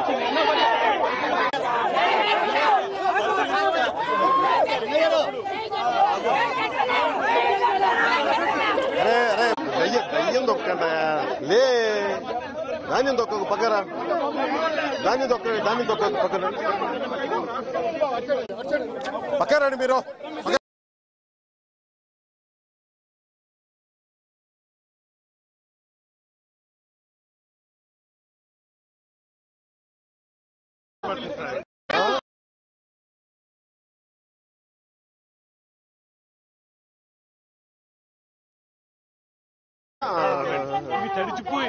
అరే అరే దయ్యం దయ్యం దొక్కండి లే ధాన్యం దొక్క పక్కరా ధాన్యం దొక్క ధాన్యం దొక్క పక్కన పక్కరండి మీరు పక్క- ఆ, ఇవి తడిచిపోయి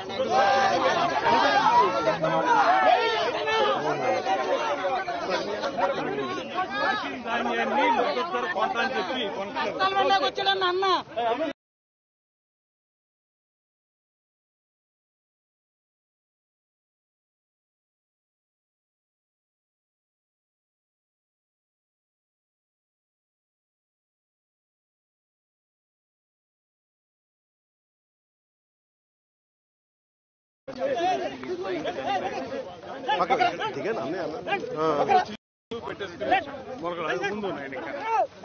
ధాన్యాన్ని మొదటి కొంట అని చెప్పి కొంటారు వచ్చాడన్న అన్న పక్క దిగండి అన్నయ్య అన్న ఆ. మొలకలు ముందు ఉన్నాయి ఇంకా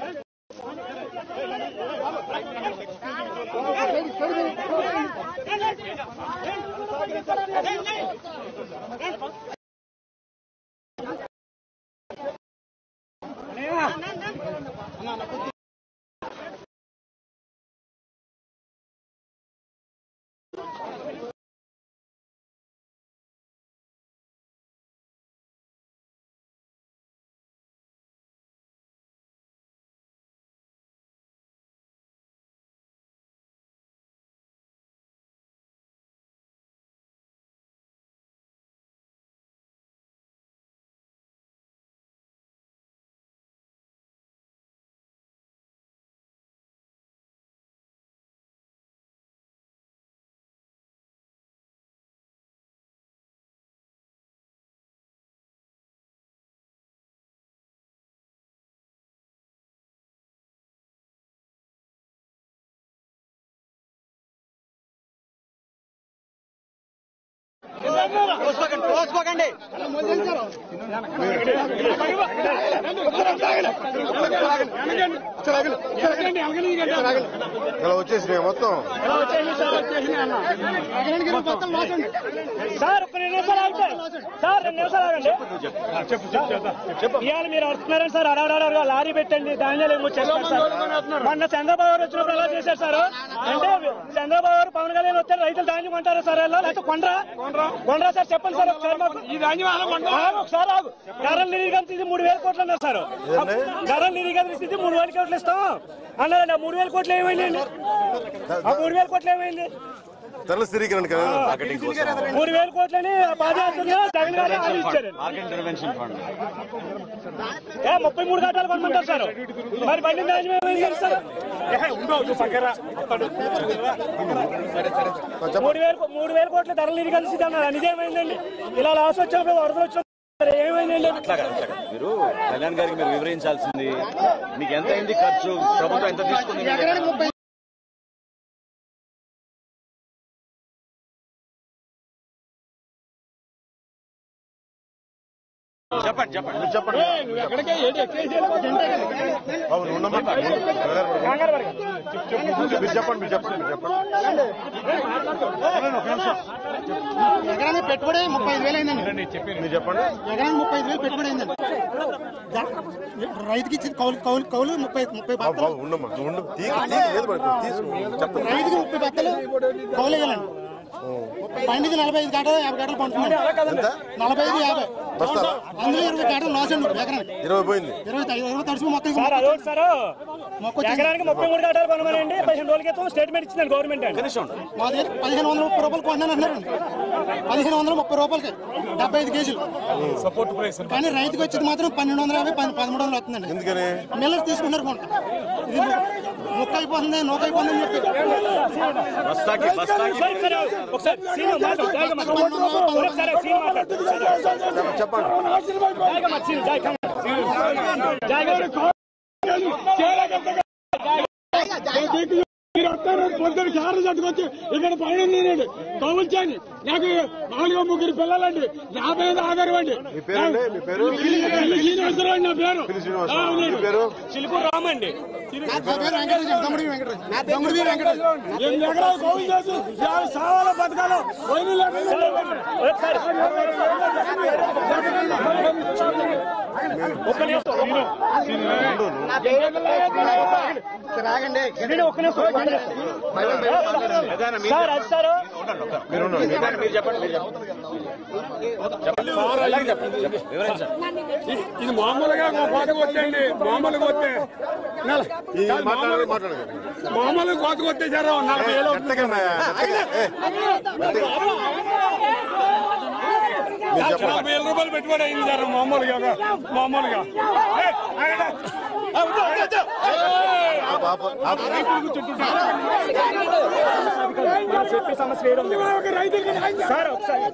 ఇలా వచ్చేసినాయి మొత్తం సార్ ఒక్క రెండు నిమిషాలు ఆగితే సార్ రెండు నిమిషాలు ఆగండి చెప్పు చెప్పు చేద్దాం. చెప్పు ఇవాళ మీరు వస్తున్నారని సార్ అడగడారు లారీ పెట్టండి ధాన్యాలు ఏమో చేస్తారు సార్ మొన్న చంద్రబాబు గారు వచ్చినప్పుడు ఎలా చేశారు సార్ అంటే చంద్రబాబు గారు పవన్ కళ్యాణ్ వస్తే రైతులు ధాన్యం కొంటారా సార్ ఎలా లేకపోతే కొండరా కొండరా సార్ చెప్పండి సార్ ఒకసారి మాకు ఈ ధాన్యం ఆగు, ఒకసారి ఆగు ధరలు నిధిగంత ఇది మూడు వేల కోట్లు అన్నారు సార్ ఏదండి? ధరలు నిధిగంత స్థితి మూడు వేల కోట్లు ఇస్తాం అన్నారండి ఆ మూడు వేల కోట్లు ఏమైంది ఆ మూడు వేల కోట్లు ఏమైంది తెల్ల స్థిరీకరణ కదా మూడు వేల కోట్లని పాదయాత్రలో జగన్ గారు హామీ ఇచ్చారు ఏ, ముప్పై మూడు గంటలు కొనమంటారు సార్ మరి బండి ధాన్యం ఏమైంది సార్ ఏ, ఉండవు నువ్వు పక్కన రా. మూడు వేల మూడు వేల కోట్ల ధరలు ఇది కలిసి అన్నారు నిజేమైందండి ఇలా లాస్ వచ్చినప్పుడు వరదలు వచ్చినప్పుడు ఏమైందండి అట్లాగా అట్లాగా మీరు కళ్యాణ్ గారికి మీరు వివరించాల్సింది మీకు ఎంత అయింది ఖర్చు ప్రభుత్వం ఎంత తీసుకుంది మీ దగ్గర? చెప్పండి చెప్పండి చెప్పండి అవును ఉండమ్మా కంగారు పడకండి. మీరు చెప్పండి మీరు చెప్పండి మీరు చెప్పండి ఎకరానికి పెట్టుబడి ముప్పై ఐదు వేలు అయిందండి మీరు చెప్పండి ఎకరానికి ముప్పై ఐదు వేలు పెట్టుబడి అయిందండి రైతుకి ఇచ్చింది కౌలు కౌలు కౌలు ముప్పై ముప్పై బాబు బత్తలు బాబు ఉండమ్మా నువ్వు ఉండు తీగ తీగ లేదు మరి తీసు చెప్పండి రైతుకి ముప్పై బత్తలు కౌలు వేయాలండి పండిది నలభై ఐదు గంటలు యాభై గంటలు పండుతుంది ఎంత నలభై ఐదు యాభై బస్తాలా అందులో ఇరవై గంటలు లాస్ అండి ఎకరానికి ఇరవై పోయింది ఇరవై ఇరవై తడిసి మొత్తం సార్ అదొకటి సార్ మొక్క వచ్చింది. ఎకరానికి ముప్పై మూడు గంటలు కొనమనండి పదిహేను రోజుల క్రితం స్టేట్మెంట్ ఇచ్చిందండి గవర్నమెంట్ అండి మా దగ్గర పదిహేను వందల ముప్పై రూపాయలు కొన్నాను అంటున్నారండి పదిహేను వందల ముప్పై రూపాయలకి డెబ్బై ఐదు కేజీలు సపోర్ట్ ప్రైస్ కానీ రైతుకి వచ్చేది మాత్రం పన్నెండు వందల యాభై పది- పదమూడు వందలు వస్తుందండి ఎందుకని మిల్లర్స్ తీసుకుంటారు కొంట ఇది ముక్క అయిపోతుంది నూక అయిపోతుంది అని చెప్పి బస్తాకి బస్తాకి సార్, సార్, ఒకసారి సీన్ మాట్లాడు జాగ్రత్త మాట్లాడు. ఒకసారి సీన్ మాట్లాడు చెప్పండి చెప్పండి జాగ్రత్త సీన్ జాగ్రత్త జాగ్రత్త మీరు వస్తారు పొద్దున్న కారు చట్టుకొచ్చి ఇక్కడ పైన ఉన్నానండి కౌల్చాని నాకు నాలుగో ముగ్గురు పిల్లలండి నా మీద ఆధారం అండి మీ పేరండి మీ పేరు శ్రీనివాసరావు అండి నా పేరు పిల్లి శ్రీనివాసరావు. ఆ, అవునండి. మీ పేరు? చిలుకు రామండి నా పేరు వెంకటేశ్వర తమ్ముడి వెంకటేశ్వర తమ్ముడి వెంకటేశ్వర ఎనిమిది ఎకరాలు కౌలు చేసి యాభై సావాల బతకాలు పోయిన లేకుండా ఒక్క నిమిషం రాగండి నేను ఒక్క నిమిషం ఒక్క నిమిషం. సార్ అది సార్ మీరు ఉండండి. మీరు చెప్పండి మీరు చెప్పండి వివరించండి ఇది మామూలుగా ఒక కోతకు వచ్చండి మామూలుగా వస్తే నెల- ఈ మాట్లాడండి మాట్లాడండి మామూలుగా కోతకు వస్తే జరం నలభై వేలు గట్టిగా ఉన్నాయా? గట్టిగా. ఏ, మీరు చెప్పండి నలభై వేల రూపాయలు పెట్టుబడి అయింది జరం మామూలుగా మామూలుగా ఏ, ఆగండి. ఆ, వద్దు, వద్దు, వద్దు. ఏయ్, ఆపు, ఆపు, ఆపు. చెప్పే సమస్య వేయడం లేదు. ఒక రైతులకి న్యాయం చేయాలి. సార్ ఒకసారి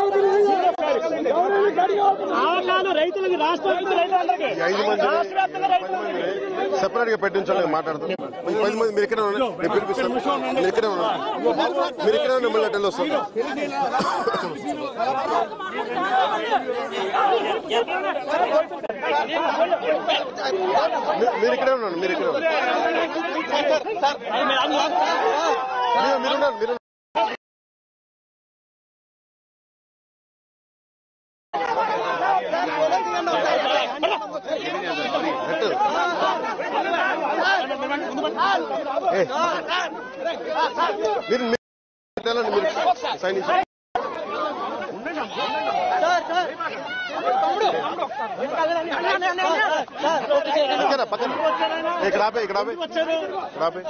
ఆనాడు రైతులకి రాష్ట్ర వ్యాప్తంగా రైతులందరికీ ఈ ఐదు మంది రాష్ట్ర వ్యాప్తంగా రైతులందరికీ సెపరేట్ గా పెట్టించాలి మాట్లాడతాం ఈ పది మంది మీరు ఇక్కడ ఉండండి. నేను పిలిపిస్తాను మీరు ఇక్కడే ఉన్నారు మీరు ఇక్కడే ఉండండి మళ్ళీ అటెండ్ వస్తాను మీ- మీరు ఇక్కడే ఉండండి మీరు ఇక్కడే ఉండండి మీరు మీరు ఉండండి మీరు పెట్టు. ఏ, మీరు మీరు వెళ్ళండి, మీరు సైన్ ఇచ్చి పక్కన పక్కన ఇక్కడ ఆపే ఇక్కడ ఆపే ఇక్కడ ఆపే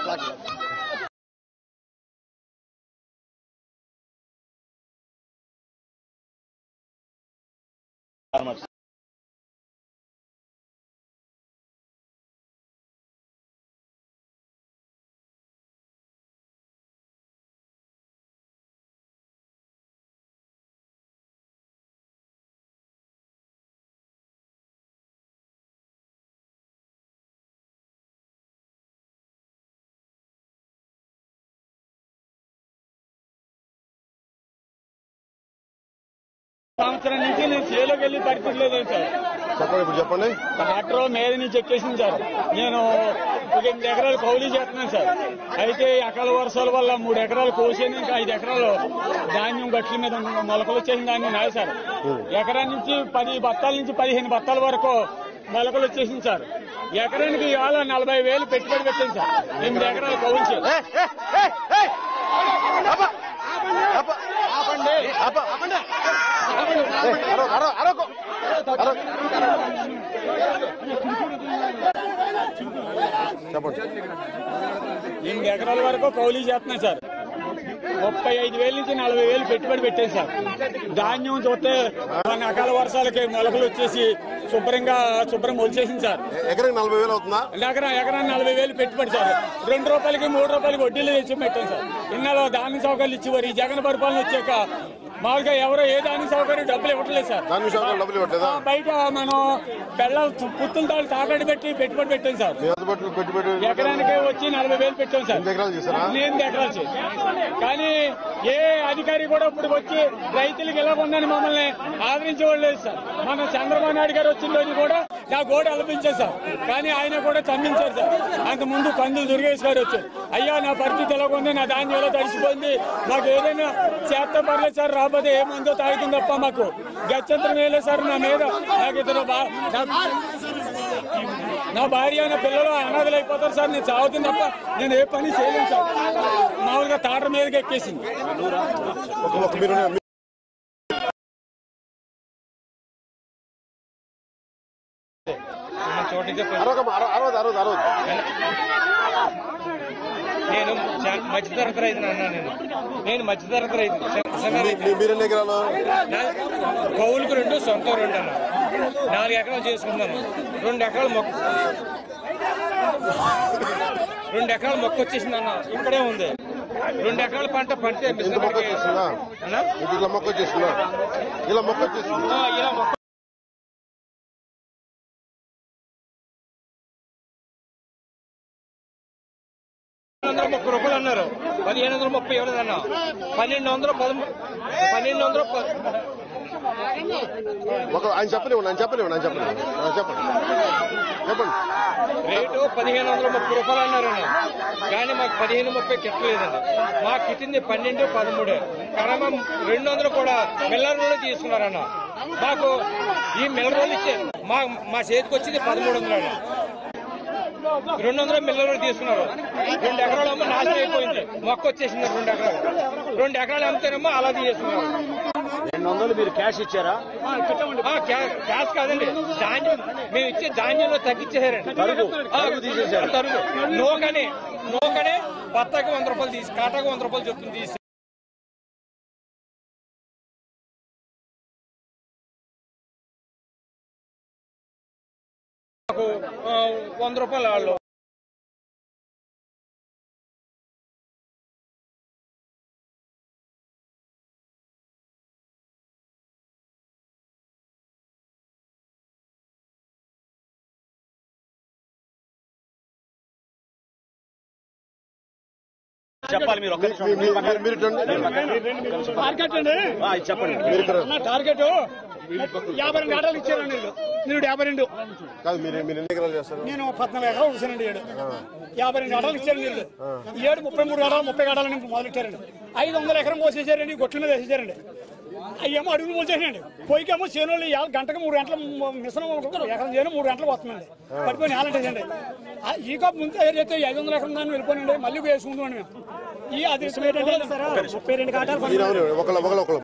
సంవత్సరం నుంచి నేను చేలోకి వెళ్ళి పరిస్థితి లేదు సార్ చెప్పండి ఇప్పుడు చెప్పండి ట్రాక్టర్ మీద నుంచి ఎక్కేసింది సార్ నేను ఒక ఎనిమిది ఎకరాలు కౌలీ చేస్తున్నాను సార్ అయితే ఈ అకాల వర్షాల వల్ల మూడు ఎకరాలు కోసాను ఇంకా ఐదు ఎకరాలు ధాన్యం గట్ల మీద మొలకలు వచ్చేసిన ధాన్యం నాయ సార్ ఎకరా నుంచి పది బత్తాల నుంచి పదిహేను బత్తాల వరకు మొలకలు వచ్చేసింది సార్ ఎకరానికి ఇవాళ నలభై వేలు పెట్టుబడి పెట్టింది సార్ ఎనిమిది ఎకరాలు కౌలు చేయాలి ఏ, ఏ, ఏ, ఏయ్! ఆప! ఆప! ఆప! ఏయ్, అరవ, అరవ, అరవకు. అరవ. చెప్పండి ఎనిమిది ఎకరాల వరకు కౌలీ చేస్తున్నాయి సార్ ముప్పై ఐదు వేల నుంచి నలభై వేలు పెట్టుబడి పెట్టాను సార్ ధాన్యం చూస్తే మన అకాల వర్షాలకి మొలకలు వచ్చేసి శుభ్రంగా శుభ్రం మొలిచేసింది సార్ ఎ- ఎకరానికి నలభై వేలు అవుతుందా ఎకరా ఎకరాన్ని నలభై వేలు పెట్టుబడి సార్ రెండు రూపాయలకి మూడు రూపాయలకి వడ్డీలు తెచ్చి పెట్టాం సార్ ఇన్నాళ్ళు ధాన్య సౌకర్యాలు ఇచ్చేవారు ఈ జగన్ పరిపాలన వచ్చాక మామూలుగా ఎవరో ఏ ధాన్య సౌకర్యం డబ్బులు ఇవ్వట్లేదు సార్ దాని విషయంలో డబ్బులు ఇవ్వట్లేదా బయట మనం బెల్లం పుత్తుల తాళ్ళు తాకట్టు పెట్టి పెట్టుబడి పెట్టాం సార్ మీ అందుబాటులో పెట్టుబడి ఎకరానికి వచ్చి నలభై వేలు పెట్టాం సార్ ఎనిమిది ఎకరాలు చేశారా ఎనిమిది ఎకరాలు చేసి కానీ ఏ అధికారి కూడా ఇప్పుడు వచ్చి రైతులకు ఎలా ఉందని మమ్మల్ని ఆదరించేవాళ్ళు లేదు సార్ మన చంద్రబాబు నాయుడు గారు వచ్చిన రోజు కూడా నా గోడ అలపించారు సార్ కానీ ఆయన కూడా తమ్మించారు సార్ అంత ముందు కందులు దుర్గేష్ గారు వచ్చారు అయ్యా నా పరిస్థితి ఎలా ఉంది నా ధాన్యం ఎలా తడిసిపోయింది మాకు ఏదైనా చేత పర్లేదు సార్ రాబోతే ఏ మందో తాగుతుంది తప్ప మాకు గత్యంతరం వేయలేదు సార్ నా మీద నాకు ఇద్దరు బా- నా- నా భార్య నా పిల్లలు అనాథలు అయిపోతారు సార్ నేను చావుతుంది తప్ప నేను ఏ పని చేయలేను సార్ మామూలుగా తాటర మీదకి ఎక్కేసింది ఒక ఒక మీరు మీ- అరవకమ్మా, అరవ- అరవదు అరవదు అరవదు నేను చా- మధ్యతరగతి రైతుని అన్నా నేను నేను మధ్యతరగతి రైతు నిజంగా మీ- మీ- మీరు ఎన్ని ఎకరాలు నా- కౌలుకు రెండు సొంతం రెండు అన్న నాలుగు ఎకరాలు చేసుకున్నాను రెండు ఎకరాలు మొక్క రెండు ఎకరాలు మొక్క వచ్చేసింది అన్న ఇక్కడే ఉంది రెండు ఎకరాల పంట పంటే ఇంత మొక్క వచ్చేస్తుందా అన్నా? ఇది ఇలా మొక్క వచ్చేస్తుందా ఇలా మొక్క వచ్చేస్తుందా ఆ, ఇలా మొక్క వందల ముప్పై ఇవ్వలేదన్నా పన్నెండు వందలు పదమూడు పన్నెండు వందలు ప- ఒక ఆయన చెప్పనివ్వండి ఆయన చెప్పనివ్వండి ఆయన చెప్పనివ్వండి ఆ, చెప్పండి చెప్పండి రేటు పదిహేను వందల ముప్పై రూపాయలు అన్నారన్న కానీ మాకు పదిహేను ముప్పై కిట్టలేదండి మాకు కిట్టింది పన్నెండు పదమూడు కరమం రెండు వందలు కూడా మిల్లర్ రోడ్లు తీసుకున్నారన్న మాకు ఈ మిల్లర్ రోడ్లు ఇచ్చే మా మా చేతికి వచ్చింది పదమూడు వందలు అన్న రెండు వందలు మిల్లర్ రోడ్లు తీసుకున్నారు రెండు ఎకరాలు అమ్మ నాశనం అయిపోయింది మొక్క వచ్చేసింది రెండు ఎకరాలు రెండు ఎకరాలు అమ్మితేనేమో అలా తీసుకున్నారు రెండు వందలు మీరు క్యాష్ ఇచ్చారా ఆ, క్యా- క్యాష్ కాదండి ధాన్యం మేము ఇచ్చే ధాన్యంలో తగ్గించేసారండి తరుగు, ఆ, తరుగు తీసేశారు. తరుగు నూకనే నూకనే బత్తాకి వంద రూపాయలు తీసి కాటాకు వంద రూపాయలు చొప్పున తీసి మాకు ఆ, వంద రూపాయలు వాళ్ళు చెప్పాలి మీరు ఒక్క నిమిషం. మీ- మీ- మీరు- మీరు ఇటు రండి. మార్కెట్ అండి ఆ, ఇది చెప్పండి మీరు ఇక్కడ నా టార్గెట్ యాభై రెండు ఆటోలు ఇచ్చారండి వీళ్ళు. వీళ్ళు యాభై రెండు కాదు మీరు మీరు ఎన్ని ఎకరాలు చేస్తారు నేను పద్నాలుగు ఎకరాలు ఉంచానండి ఏడు యాభై రెండు ఆటోలు ఇచ్చారు వీళ్ళు ఈ ఏడు ముప్పై మూడు ఆటలు ముప్పై ఆటలు మొదలెట్టారండి ఐదు వందల ఎకరం పోసేసారండి గొట్ల మీద వేసేసారండి అయ్యేమో అడుగులు పోసేసారండి పోయికేమో చేనులు ఇవాళ గంటకు మూడు గంటల మిశ్రమం ఎకరం చేయను మూడు గంటలు వస్తుందండి పడిపోయి నేలంటేసండి ఆ ఈ కప్ ముందు తయారు చేస్తే ఐదు వందల ఎకరం దాన్ని వెళ్ళిపోయినండి మళ్ళీ వేసుకుంటామండి మేము ఈ అది ముప్పై రెండు కాటాలు మీరు ఎవరు ఒకళ్ళ ఒకళ్ళ ఒకళ్ళ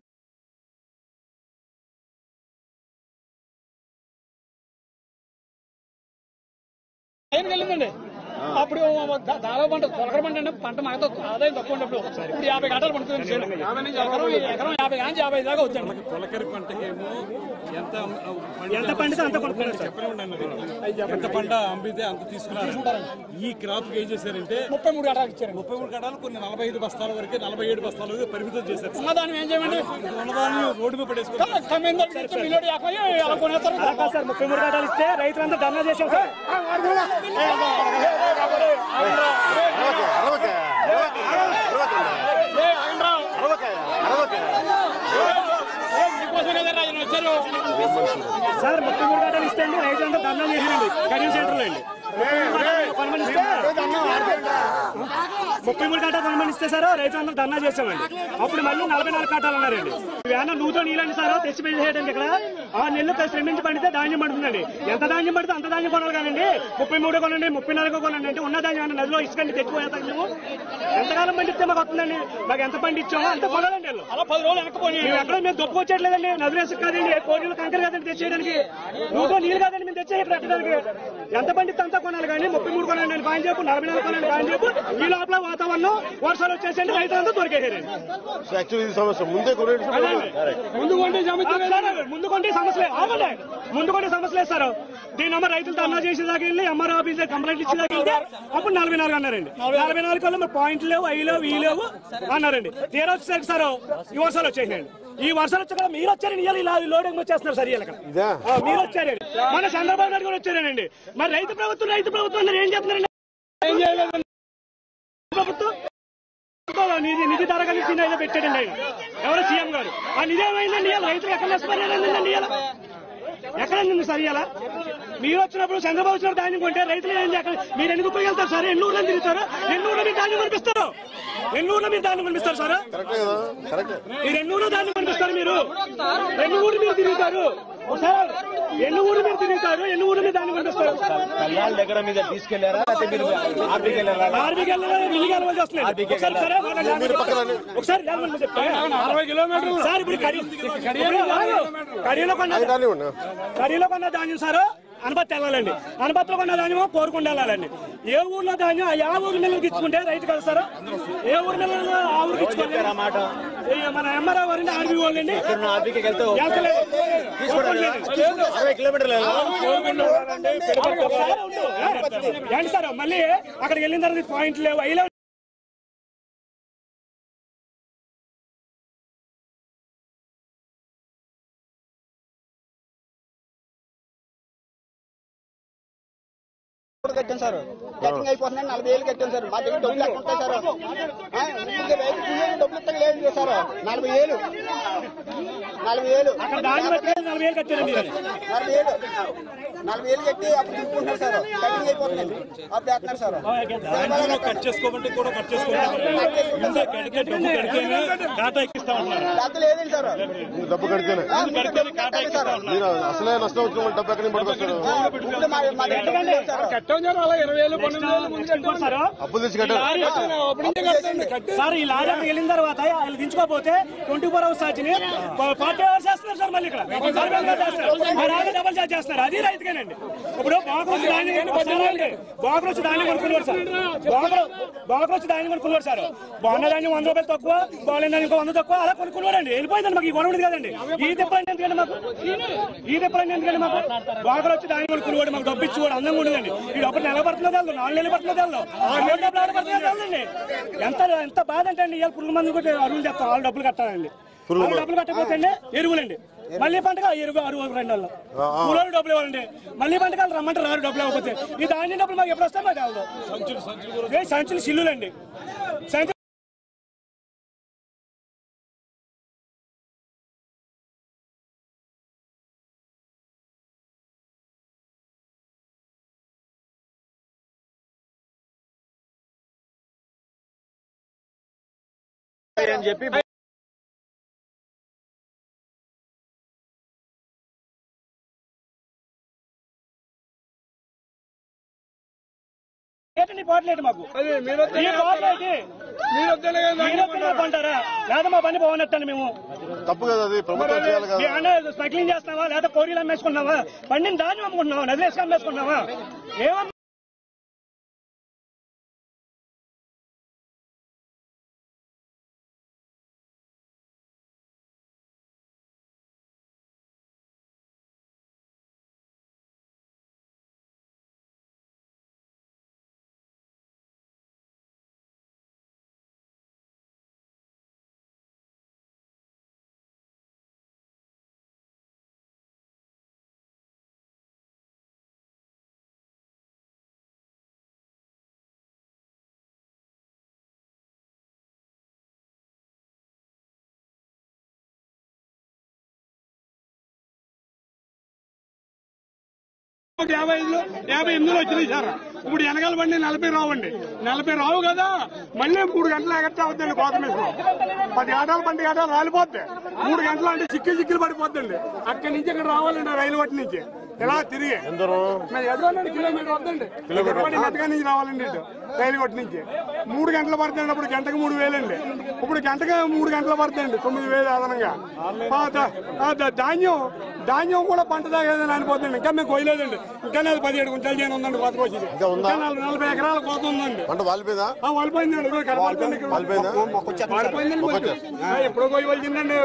టైం వెళ్ళిందండి అప్పుడు దా- దాదాపు పంట తొలకర పంట అండి పంట మాతో ఆదాయం తక్కువ ఉన్నప్పుడు ఇప్పుడు యాభై గంటలు పండుతుంది చేను. ఎకరం ఎకరం యాభై కానీ యాభై దాకా వచ్చాను తొలకరి పంటకేమో ఎంత ఎంత పండితే అంత కొనుక్కున్నారు సార్ చెప్పనే ఉన్నది ఎంత పంట అమ్మితే అంత తీసుకున్నారు ఈ క్రాప్ ఏం చేశారంటే ముప్పై మూడు గంటలకు ఇచ్చారు ముప్పై మూడు కడాలు కొన్ని నలభై ఐదు బస్తాల వరకే నలభై ఏడు బస్తాల వరకు పరిమితం చేశారు ఉన్నదాన్ని ఏం చేయమండి ఉన్నదాన్ని రోడ్డు మీద పడేసుకున్నారు మిల్లుడు యాభై అలా కొనేస్తారు సార్ ముప్పై మూడు గంటలు ఇస్తే రైతులంతా ధర్నా చేసాం సార్ అరవకే అరవకే అరవకే అరవకే అరవకే సార్ ముప్పై మూడు గంటలు ఇస్తే అండి రైతులంతా ధర్నా చేసిరండి కరీం సెంటర్లో అండి పనుమని ఇస్తే ముప్పై మూడు కాటాలు పనుమని ఇస్తే సార్ రైతులందరూ ధర్నా చేసామండి అప్పుడు మళ్ళీ నలభై నాలుగు కాటాలు అన్నారండి వేన నూతో నీళ్ళని సార్ తెచ్చి పెట్టేయడండి ఇక్కడ ఆ నెల్లు శ్రమించి పండితే ధాన్యం పడుతుందండి ఎంత ధాన్యం పడితే అంత ధాన్యం కొనాలి కానండి ముప్పై మూడు కొనండి ముప్పై నాలుగు కొనండి అంటే ఉన్న ధాన్యం ఏమన్నా నదిలో ఇసుకండి తెచ్చిపోయేస్తాం మేము ఎంతకాలం పండిస్తే మాకు వస్తుందండి మాకు ఎంత పండించామో అంత కొనాలండి వీళ్ళు. అలా పది రోజులు వెనకపోయి మేము ఎక్కడ మేము దొప్పుకొచ్చట్లేదండి నదులు ఇసుక కాదండి కోడిలు కంకర కాదండి తెచ్చేయడానికి నూతో నీళ్ళు కాదండి మేము తెచ్చే ఇక్కడ పెట్టడానికి ఎంత పండితే అంత కొనాలి కానీ ముప్పై మూడు కొనండి అని బాగా చెప్పు నలభై నాలుగు కొనండి బాగా చెప్పు ఈ లోపల వాతావరణం వర్షాలు వచ్చేసండి రైతులంతా దొరికేసారండి సో యాక్చువల్లీ ఇది సమస్య ముందే కొనేసి ముందు కొంటే ముందు కొంటే సమస్య లేదు ఆగండి ముందు కొంటే సమస్య లేదు సార్ దీని అమ్మ రైతులతో అన్నా చేసేదాకా వెళ్ళి ఎంఆర్ ఆఫీస్ కంప్లైంట్ ఇచ్చేదాకా వెళ్తే అప్పుడు నలభై నాలుగు అన్నారండి నలభై నాలుగు వల్ల మరి పాయింట్ లేవు అవి లేవు ఈ లేవు అన్నారండి తీరా వచ్చేసరికి సార్ ఈ వర్షాలు వచ్చేసినాయండి ఈ వర్షాలు వచ్చాక మీరు వచ్చారండి ఇవాళ ఇలా లోడింగ్ వచ్చేస్తున్నారు సార్ ఇవాళ ఇదా ఆ, మీరు వచ్చారండి మన చంద్రబాబు నాయుడు కూడా వచ్చారండి మరి రైతు ప్రభుత్వం రైతు ప్రభుత్వం అన్నారు ఏం చెప్తున్నారండి ఏం చేయలేదు ప్రభుత్వం నిధి నిధి ధర కలిసి ఏదో పెట్టాడండి ఆయన ఎవరో సీఎం గారు ఆ నిధి ఏమైందండి ఇవాళ రైతులు ఎక్కడ నష్టపోయారండి ఇవాళ ఎక్కడ ఉంది సార్ ఇవాళ మీరు వచ్చినప్పుడు చంద్రబాబు వచ్చినప్పుడు ధాన్యం కొంటే రైతులు ఏం ఎక్కడ మీరు ఎందుకు ఉపయోగిస్తారు సార్ ఎన్ని ఊర్లో తిరుగుతారు ఎన్ని ఊర్లో మీరు ధాన్యం కనిపిస్తారు ఎన్ని ఊర్లో మీరు ధాన్యం కనిపిస్తారు సార్ కరెక్టే కదా కరెక్టే మీరు ఎన్ని ఊర్లో ధాన్యం కనిపిస్తారు మీరు ఎన్ని ఊరు మీరు తిరుగుతారు సార్ ఎన్ని ఊరు మీరు తిరుగుతారు ఎన్ని ఊరు మీరు ధాన్యం కనిపిస్తారు కళ్యాణ్ దగ్గర మీద తీసుకెళ్లారా లేకపోతే మీరు ఆర్బీకి వెళ్ళారా ఆర్బీకి వెళ్ళాలి మిల్లికి వెళ్ళాల్సి వస్తుంది ఒకసారి సరే మాట్లాడండి. ఒకసారి లేవమని చెప్తాను. అరవై కిలోమీటర్లు సార్ ఇప్పుడు కడి- కడిలో కొన్న అది కానివ్వండి కడిలో కొన్న ధాన్యం సార్ అనపత్తి వెళ్ళాలండి అనపత్తిలో కొన్న ధాన్యం కోరుకుండా వెళ్ళాలండి ఏ ఊర్లో ధాన్యం ఆ యా ఊరి మిల్లలకి ఇచ్చుకుంటే రైతు కదా సార్ ఏ ఊరి మిల్లలు ఆ ఊరికి ఇచ్చుకోండి ఆ మాట ఈ మన ఎంఆర్ఓ వారిని ఆర్బీ వాళ్ళండి ఇక్కడ ఆర్బీకి వెళ్తే వెళ్తలేదు. తీసుకోవడానికి అరవై కిలోమీటర్లు ఒకసారి ఉండు. ఏంటి సార్ మళ్ళీ అక్కడికి వెళ్ళిన తర్వాత పాయింట్ లేవు అయ్యి లేవు కూడా కట్టాను సార్ కటింగ్ అయిపోతుందని నలభై వేలు కట్టాను సార్ మా దగ్గర డబ్బులు ఎక్కడ ఉంటాయి సార్ ఆ, ఇంకా రైతు కూలీలకు డబ్బులు ఇస్తాక లేదు సార్ నలభై వేలు నలభై వేలు అక్కడ దాని బట్టి నలభై వేలు కట్టారండి మీరు. నలభై వేలు నలభై వేలు కట్టి అప్పుడు దింపుకుంటున్నారు సార్ కటింగ్ అయిపోతుందండి అప్పుడు వేస్తున్నారు సార్ దాంట్లో కట్ చేసుకోమంటే కూడా కట్ చేసుకోవాలి ముందే కడిగే డబ్బు కడితేనే డాటా ఎక్కిస్తామన్నారు డబ్బు లేదండి సార్ మీరు డబ్బు కడితేనే ఆ, ముందు డబ్బులు కట్టాలి సార్ మీరు అసలే నష్టం వచ్చిన వాళ్ళు డబ్బు ఎక్కడి నుంచి పట్టుకొస్తారు ఆ, ఇప్పుడు మా మా దగ్గర డబ్బులు లేవు సార్ కట్టాం సార్ అలా ఇరవై వేలు పన్నెండు వేలు ముందు కట్టాం సార్ అప్పులు తెచ్చి కట్టారు అప్పుడు నుంచే కట్టండి కట్టి సార్ ఈ లారీ అక్కడికి వెళ్ళిన తర్వాత వాళ్ళు దించుకోకపోతే ట్వంటీ ఫోర్ అవర్స్ ఛార్జ్ని ఫార్టీ అవర్స్ చేస్తున్నారు సార్ మళ్ళీ ఇక్కడ డబల్ చేస్తారు ఆ రాగా డబల్ ఛార్జ్ చేస్తున్నారు అది రైతుకేనండి ఇప్పుడు బాకరోజు ధాన్యం వస్తున్నారండి బాకరోజు ధాన్యం కొనుక్కున్నారు సార్ బాకరో బాకరోజు ధాన్యం కొనుక్కున్నారు సార్ బాగున్న ధాన్యం వంద రూపాయలు తక్కువ బాగాలేని ధాన్యం ఇంకో వంద తక్కువ అలా కొనుక్కున్నారండి వెళ్ళిపోయిందండి మాకు ఈ గొడవ ఉంది కదండి ఈ తిప్పండి ఎందుకండి మాకు ఈ తిప్పండి ఎందుకండి మాకు బాకరోజు ధాన్యం కొనుక్కున్నాడు మాకు డబ్బు ఇచ్చి కూడా అందంగా ఉండదండి ఈ డబ్బు నెల పడుతుందో తెలదు నాలుగు నెలలు పడుతుందో తెలదు ఆరు నెలలు డబ్బులు ఆడ పడుతుందో తెలదండి ఎంత ఎంత బాధ అంటే అండి ఇవాళ పురుగు మంది కూడా అరువులు చెప్తాం వాళ్ళు డబ్బులు కట్టాలండి వాళ్ళు డబ్బులు కట్టకపోతే అండి ఎరువులండి మళ్ళీ పంటగా ఎరువు అరువు రెండు నెలలు కూలోళ్ళు డబ్బులు ఇవ్వాలండి మళ్ళీ పంటగా వాళ్ళు రమ్మంటే రారు డబ్బులు ఇవ్వకపోతే ఈ ధాన్యం డబ్బులు మాకు ఎప్పుడు వస్తాయి మాకు తెలదు ఏ సంచులు సిల్లులండి సంచులు అని చెప్పి ఏంటండి ఈ బాటిల్ ఏంటి మాకు మీరు ఈ బాటిల్ ఏంటి మీరు వద్దనే కదా మీరు ఒక్కరే కొంటారా లేదా మా పని బాగున్నట్టండి మేము తప్పు కదా అది ప్రభుత్వం చేయాలి కదా ఏమన్నా స్మగ్లింగ్ చేస్తున్నావా లేదా కోరీలు అమ్మేసుకుంటున్నావా పండిన ధాన్యం అమ్ముకుంటున్నావా నదిలేసుకు అమ్మేసుకుంటున్నావా ఏమన్నా ఒక యాభై ఐదులో యాభై ఎనిమిదిలో వచ్చినాయి సార్ ఇప్పుడు వెనకాల బండి నలభై రావండి నలభై రావు కదా మళ్ళీ మూడు గంటలు ఎగట్టా అవుతుంది కోత మీద పది గంటల బండి గంటలు రాలిపోద్ది మూడు గంటలు అంటే చిక్కిలు చిక్కిలు పడిపోద్దండి అక్కడి నుంచి ఇక్కడ రావాలండి రైలు పట్టి నుంచి ఇలా తిరిగి ఎందరూ మరి ఎదురునండి కిలోమీటర్ వద్దండి ఎదురుపడి మెట్టగా నుంచి రావాలండి ఇటు రైలు కొట్టి నుంచి మూడు గంటలు పడుతుంది అప్పుడు గంటకు మూడు వేలండి ఇప్పుడు గంటకు మూడు గంటలు పడుతుంది తొమ్మిది వేలు అదనంగా ఆ ద- ఆ ద- ధాన్యం ధాన్యం కూడా పంట దాగేదని అనిపోతుంది ఇంకా మేము కొయ్యలేదండి ఇంకా నాది పదిహేడు గుంటలు చేయని ఉందండి కోత కోసింది ఇంకా ఉందా? ఇంకా నలభై నలభై ఎకరాల కోత ఉందండి పంట వాలిపోయిందా ఆ, వాలిపోయిందండి ఇదిగో కనపడుతుంది ఇక్కడ. వాలిపోయిందా? వాలిపోయిందండి కొంచెం. ఆ, ఎప్పుడో పోయి వచ్చిందండి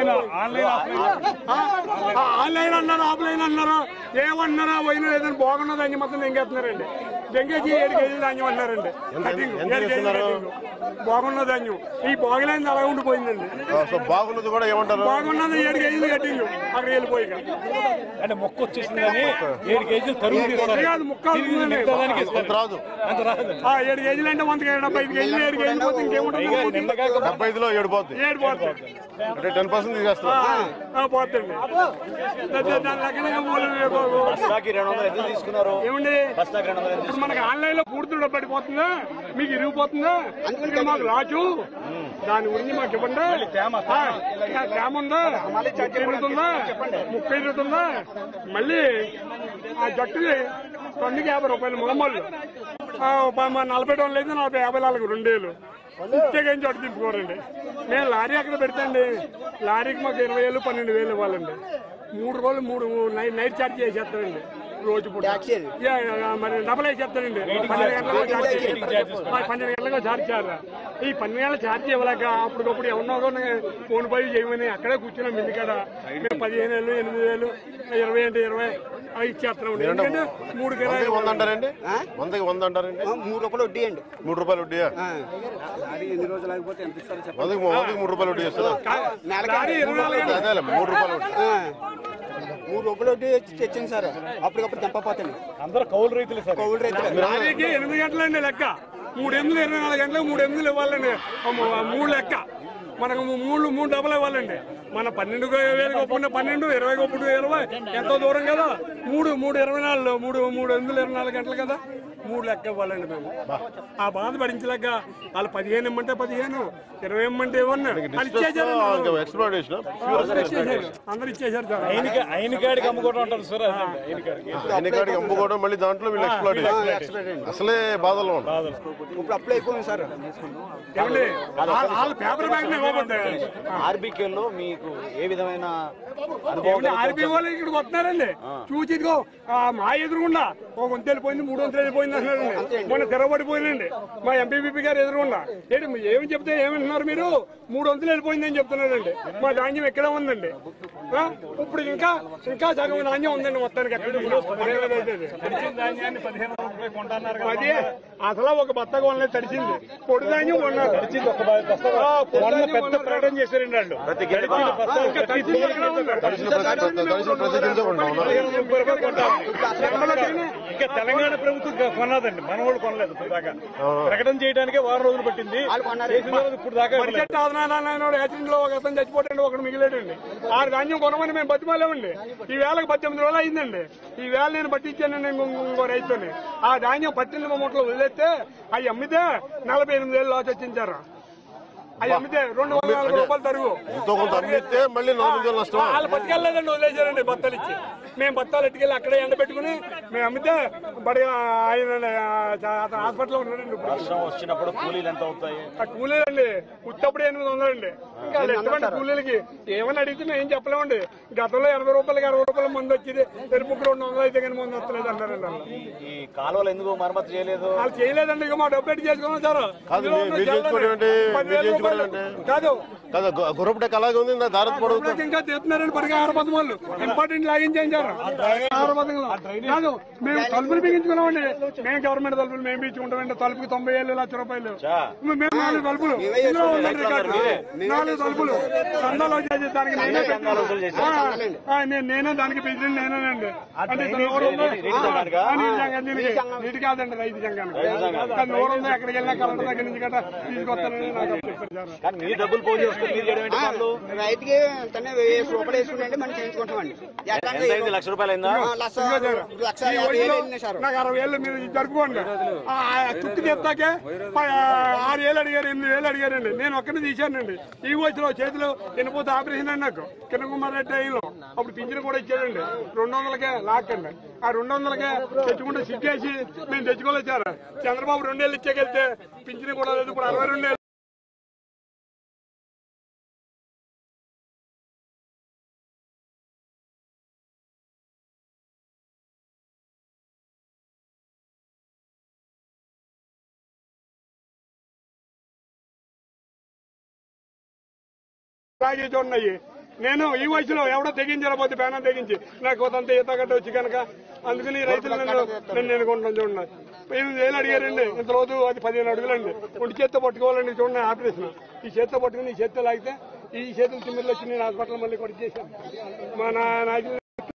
ఆన్లైన్ అన్నారు ఆఫ్లైన్ అన్నారు ఏమన్నారా పోయినా లేదని బాగున్న ధాన్యం మొత్తం ఎంగేస్తున్నారండి ఎంగేసి ఏడు కేజీలు ధాన్యం అన్నారండి కటింగ్ ఎంత ఏడు కేజీలు చేస్తున్నారు? కటింగ్. బాగున్న ధాన్యం ఈ బాగలేని అలా ఉండిపోయిందండి ఆ, సో బాగున్నది కూడా ఏమంటారు బాగున్నది ఏడు కేజీలు కటింగ్ అక్కడ వెళ్ళిపోయి అంటే మొక్క వచ్చేసింది కానీ ఏడు కేజీలు తరుగు తీస్తారు కాదు ముక్క తిరిగి మిగతా దానికి అంత ఇస్తారు రాదు అంత రాదండి ఆ ఏడు కేజీలు అంటే వంద డెబ్బై ఐదు కేజీలు ఏడు కేజీలు పోతే ఇంకేముంటుంది పైగా నిమ్మకాయ కూడా డెబ్బై ఐదులో ఏడు పోద్ది ఏడు పోతుంది అంటే టెన్ పర్సెంట్ తీసేస్తారు ఆ, పోతుంది దాని దాని లెక్కనగా మూలు- బస్తాకి రెండు వందలు ఎంత తీసుకున్నారు ఏమండి బస్తాకి రెండు వందలు ఎంత ఇప్పుడు మనకి ఆన్లైన్ లో పూర్తి పడిపోతుందా మీకు ఇరిగిపోతుందా ఇక్కడ మాకు రాజు దాని గురించి మాకు ఇవ్వండి ఆ, తేమ ఉందా తిరుగుతుందా ముప్పై తిరుగుతుందా మళ్ళీ ఆ జట్టుకి టన్నుకి యాభై రూపాయలు మొగమ్మళ్ళు నలభై టన్నులు అయితే నలభై యాభై నాలుగు రెండేళ్ళు ఇచ్చేకేం చోట తిప్పుకోరండి మేము లారీ అక్కడ పెడతాండి లారీకి మాకు ఇరవై వేలు పన్నెండు వేలు ఇవ్వాలండి మూడు రోజులు మూడు నైట్ నైట్ ఛార్జ్ చేసేస్తారండి రోజు పూట యా, యా, మరి డబల్ వేసేస్తారండి పన్నెండు గంటలకు ఛార్జ్ చేయాలి. మరి పన్నెండు గంటలకు ఛార్జ్ చేయాలి ఈ పన్నెండు గంటల ఛార్జ్ ఇవ్వలేక అప్పటికప్పుడు ఎవరినో ఒకరిని ఫోన్ పై చేయమని అక్కడే కూర్చున్నాం ఇంటికాడ మేము పదిహేను వేలు ఎనిమిది వేలు ఇరవై అంటే ఇరవై అవి ఇచ్చేస్తున్నాం ఎందుకంటే మూడు వందకి కిరాయి వంద అంటారండి వందకి వంద అంటారండి మూడు రూపాయలు వడ్డీ అండి మూడు రూపాయలు వడ్డీయా ఎన్ని రోజులు ఆగిపోతే ఎంత ఇస్తారో చెప్పండి వందకి వందకి మూడు రూపాయలు వడ్డీ చేస్తారా లారీ ఇరవై నాలుగు గంటలు అదేలే మూడు రూపాయలు వడ్డీ మూడు మూడు రూపాయలు వడ్డీ తెచ్చింది సార్ అప్పటికప్పుడు తెంపపోతాను అందరూ కౌలు రైతులు సార్ కౌలు రైతులు లారీకి ఎనిమిది గంటలండి లెక్క మూడు ఎనిమిది ఇరవై నాలుగు గంటలకు మూడు ఎనిమిదిలు ఇవ్వాలండి ఆ మూ- ఆ మూడు లెక్క మనకు మూ- మూడు మూడు డబ్బులు ఇవ్వాలండి మన పన్నెండు వేలు ఒప్పుడు పన్నెండు ఇరవై ఒప్పుడు ఇరవై ఎంతో దూరం కదా మూడు మూడు ఇరవై నాలుగు మూడు మూడు ఎనిమిది ఇరవై నాలుగు గంటలు కదా మూడు లెక్క ఇవ్వాలండి మేము ఆ బాధ భరించలేక వాళ్ళు పదిహేను ఇమ్మంటే పదిహేను ఇరవై ఇమ్మంటే ఇవ్వన్నా వాళ్ళు ఇచ్చేసారు ఎక్స్ప్లోరేషన్ అందరు ఇచ్చేసారు సార్ ఆయనకి ఆయన కాడికి అమ్ముకోవడం ఉంటారు సార్ ఆయన కాడికి ఎన్నికాడికి అమ్ముకోవడం మళ్ళీ దాంట్లో వీళ్ళు ఎక్స్ప్లోరేషన్ అసలే బాధలో ఉన్నారు ఇప్పుడు అప్లై అయిపోయింది సార్ ఏమండి వాళ్ళ- వాళ్ళ పేపర్ బ్యాగ్ ఇవ్వబడ్డాయి ఆర్బీకేలో మీకు ఏ విధమైన ఏమండి, ఆర్బీ వాళ్ళు ఇక్కడికి వస్తున్నారండి చూసి ఇదిగో ఆ, మా ఎదురుగుండా ఒక వంతు వెళ్ళిపోయింది మూడు వంతులు వెళ్ళిపోయింది అంటున్నారండి మొన్న తిరగబడిపోయిందండి మా ఎంపీపీ గారు ఎదురుగుండా ఏంటి మీరు ఏమి చెప్తే ఏమంటున్నారు మీరు మూడు వంతులు వెళ్ళిపోయిందని చెప్తున్నారండి మా ధాన్యం ఎక్కడ ఉందండి ఆ? ఇప్పుడు ఇంకా ఇంకా సగం ధాన్యం ఉందండి మొత్తానికి ఎక్కడ ధాన్యాన్ని పదిహేను అది అసలు ఒక బత్త కొనలేదు తడిచింది పొడి ధాన్యం కొన్నారు ఆ, పొడి ధాన్యం పెద్ద కొన్నారు. ప్రకటన చేశారండి వాళ్ళు ప్రతి గింజ ఇంకా తడిచింది ఎక్కడ ఉంది? తడిసిన ప్రతి తడిసిన ప్రతి గింజ కొంటాం ఇంకా తెలంగాణ ప్రభుత్వం కొన్నదండి మన వాళ్ళు కొనలేదు ఇప్పుడు దాకా ప్రకటన చేయడానికే వారం రోజులు పట్టింది వాళ్ళు కొన్నారు. చేసిన తర్వాత ఇప్పుడు దాకా ఇవ్వలేదు. పరిచెట్టు ఆదనారాయణ యాక్సిడెంట్ లో ఒక అతను చచ్చిపోతాడు ఒకడు మిగిలేడండి ఆరు ధాన్యం కొనమని మేము బతిమాలేమండి ఈ వేళకు పద్దెనిమిది రోజులు అయిందండి ఈ వేళ నేను పట్టించాను ఇంకో ఇంకో రైతుని ఆ ధాన్యం పట్టిన మూటలో వదిలేస్తే అవి అమ్మితే నలభై ఎనిమిది వేలు లాస్ వచ్చించారు అవి అమ్మితే రెండు వందల నలభై రూపాయలు తరుగు ఎంతో కొంత అమ్మితే మళ్ళీ నలభై వేలు నష్టం వాళ్ళు పట్టుకెళ్ళలేదండి వదిలేశారండి బత్తాలు ఇచ్చి మేము బత్తాలు ఎట్టుకెళ్ళి అక్కడే ఎండ పెట్టుకుని మేము అమ్మితే బడి ఆయన అతను హాస్పిటల్లో ఉన్నాడండి ఇప్పుడు వర్షం వచ్చినప్పుడు కూలీలు ఎంత అవుతాయి ఆ కూలీలండి ఉత్తప్పుడు ఎనిమిది వందలండి ఇంకా అది ఎటువంటి కూలీలకి ఏమని అడిగితే మేము ఏం చెప్పలేమండి గతంలో ఎనభై రూపాయలకి అరవై రూపాయల మంది వచ్చేది తెలుపుకు రెండు వందలు అయితే కానీ మంది వస్తలేదు అన్నారండి వాళ్ళు ఈ కాలువలు ఎందుకు మరమ్మతు చేయలేదు వాళ్ళు చేయలేదండి ఇక మా డబ్బు ఎట్టి చేసుకున్నాం సార్ కాదు, ఇందులో మీ- ఉన్న మీరు జల్లని చేసుకోవడం ఏంటి? పదివేల మీరు చేసుకోవడం రూపాయలు. ఏంటి? కాదు కదా గుర్రపు డెక్క అలాగే ఉంది నా దారత్ పడుతుంది ఇప్పటికి ఇంకా తీస్తున్నారండి పడిగా ఆరు పదం వాళ్ళు ఇంపార్టెంట్ లాగించారు ఆరు పదంలో కాదు మేము తలుపులు బిగించుకున్నామండి మేము గవర్నమెంట్ తలుపులు మేము బిగించుకుంటామండి తలుపుకి తొంభై ఏళ్ళు లక్ష రూపాయలు మేము నాలుగు తలుపులు ఇందులో ఉందండి రికార్డు నాలుగు తలుపులు చందాలు వచ్చేసి దానికి నేనే ఆ, ఆ, నేను- నేనే దానికి పెంచిన నేనేనండి అంటే ఇతను నోరు ఉందో- నీటి సంఘానికా? ఆ, నీటి సంఘం దీనికి నీటి కాదండి రైతు సంఘానికి కానీ నోరు ఉందో ఎక్కడికి వెళ్ళినా కలెక్టర్ దగ్గర నుంచి గట్రా తీసుకొస్తానని నాకు చెప్పారు సార్ కానీ మీ డబ్బులు పోయి చేసుకుని మీరు చేయడం ఏంటి పనులు రైతుకి తనే వేసి రూపాయలు వేసుకుంటే మనం చేయించుకుంటామండి ఎట్లా ఎంత అయింది లక్ష రూపాయలు అయిందా ఆ, లక్ష లక్ష యాభై వేలు అయింది సార్ నాకు అరవై ఏళ్ళు మీరు జరుపుకోండి ఆ, ఆ చుట్టూ తెస్తాకే ప- ఆరు వేలు అడిగారు ఎనిమిది వేలు అడిగారండి నేను ఒక్కరిని తీశానండి ఈ వయసులో చేతిలో తినపోతే ఆపరేషన్ అండి నాకు కింద కుమారెడ్డి టైంలో అప్పుడు పింఛన్ కూడా ఇచ్చాడండి రెండు వందలకే లాక్కండి ఆ రెండు వందలకే తెచ్చుకుంటే సిగ్గేసి మేము తెచ్చుకోలేదు సార్ చంద్రబాబు రెండేళ్ళు ఇచ్చేకెళ్తే పింఛన్ కూడా లేదు ఇప్పుడు అరవై రెండేళ్ళు తాగేసి ఉన్నాయి నేను ఈ వయసులో ఎవడో తెగించకపోతే పేనం తెగించి నాకు కొంత ఈత గడ్డ వచ్చి కనుక అందుకని ఈ రైతులు నన్ను నన్ను ఎన్నుకుంటాను చూడండి ఎనిమిది వేలు అడిగారండి ఇంత రోజు అది పదిహేను అడుగులండి ఒంటి చేత్తో పట్టుకోవాలండి చూడండి ఆపరేషన్ ఈ చేత్తో పట్టుకుని ఈ చేత్తో లాగితే ఈ చేతులు తిమ్మిర్లు వచ్చి నేను హాస్పిటల్ మళ్ళీ కొట్టి చేశాను మా నా నాయకులు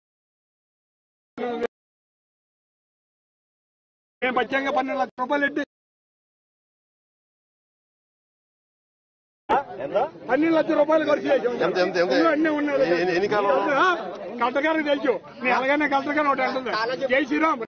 మేము పచ్చంగా పన్నెండు లక్షల రూపాయలు ఎట్టి ఎంత పన్నెండు లక్షల రూపాయలు ఖర్చు చేసాం ఎంత ఎంత ఎంత ఊళ్ళో అన్నీ ఉన్నాయి ఎన్ని- ఎన్ని కాలం కలెక్టర్ గారికి తెలుసు నీ అలాగనే కలెక్టర్ గారు ఒకటి అంటుంది జై శ్రీరామ్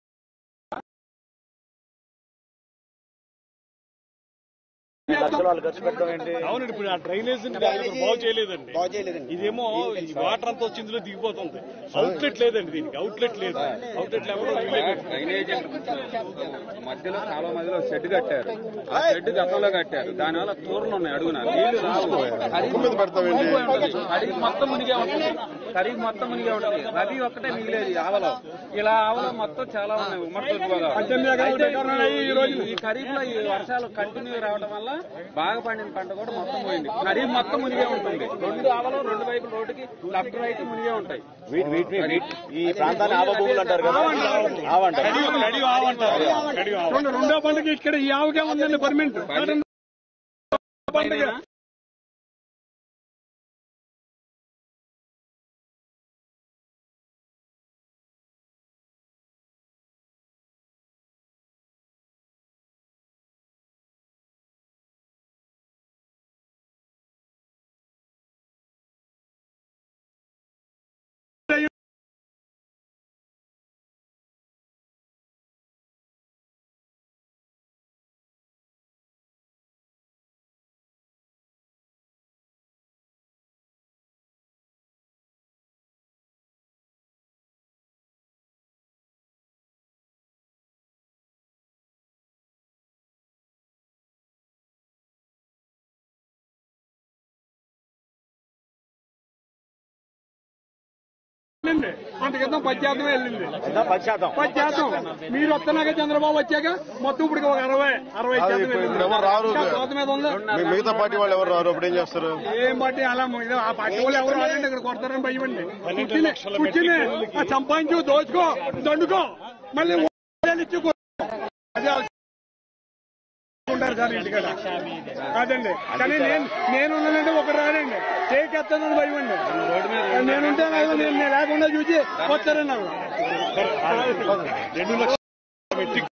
లక్షలు వాళ్ళు ఖర్చు పెట్టడం ఏంటి అవునండి ఇప్పుడు ఆ డ్రైనేజ్ బాగు చేయలేదండి బాగు చేయలేదండి ఇదేమో ఈ వాటర్ అంతా వచ్చి ఇందులో దిగిపోతుంది అవుట్లెట్ లేదండి దీనికి అవుట్లెట్ లేదు అవుట్లెట్ లేకపోతే డ్రైనేజ్ మధ్యలో చాలా మధ్యలో షెడ్ కట్టారు ఆ షెడ్ గతంలో కట్టారు దానివల్ల తూర్లు ఉన్నాయి అడుగున నీళ్లు రావు ఉప్పు మీద పెడతామండి ఖరీఫ్ మొత్తం మునిగే ఉంటుంది ఖరీఫ్ మొత్తం మునిగే ఉంటుంది రబీ ఒక్కటే మిగిలేదు ఈ ఆవలో ఇలా ఆవలో మొత్తం చాలా ఉన్నాయి ఉమ్మడి తూర్పుగోదావరి. పద్దెనిమిది ఎకరాలు అయితే ఎకరాలు ఉన్నాయి ఈ రోజు. ఈ ఖరీఫ్ లో ఈ వర్షాలు కంటిన్యూ రావడం వల్ల బాగా పండిన పంట కూడా మొత్తం పోయింది ఖరీఫ్ మొత్తం మునిగే ఉంటుంది రెండు ఆవలో రెండు వైపుల రోడ్డుకి లెఫ్ట్ రైట్ మునిగే ఉంటాయి వీటి వీటిని వీటి- ఈ ప్రాంతాన్ని ఆవ భూములు అంటారు కదా ఆవంటారు చూడండి రెండో పంటకి ఇక్కడ ఈ ఆవుకే ఉందండి పర్మనెంట్ పంటకి వెళ్ళింది అంత క్రితం పది శాతం వెళ్ళింది పది శాతం పది శాతం మీరు వస్తున్నాక చంద్రబాబు వచ్చాక మొత్తం ఇప్పుడు ఒక అరవై అరవై అది శాతం ఇప్పుడు వెళ్ళింది. ఎవరు రారు ఇంకా కోత మీద ఉంది మీ మిగతా పార్టీ వాళ్ళు ఎవరు రారు అప్పుడు ఏం చేస్తారు ఏం బట్టి అలా ఇది ఆ పార్టీ వాళ్ళు ఎవరు రారండి ఇక్కడ కొడతారని భయం అండి కూర్చుని కూర్చుని ఆ సంపాదించు దోచుకో దండుకో మళ్ళీ ఓట్లు ఇచ్చి కో- అదే ఆలోచన. ఉంటారు సార్ ఇంటికాడ అదండి కానీ నేను నేను ఉన్నానంటే ఒకరు రాడండి చేకెత్తానని భయం అండి నేనుంటే నేను నేను లేకుండా చూసి వస్తారన్నారు రెండు లక్షల మెట్రిక్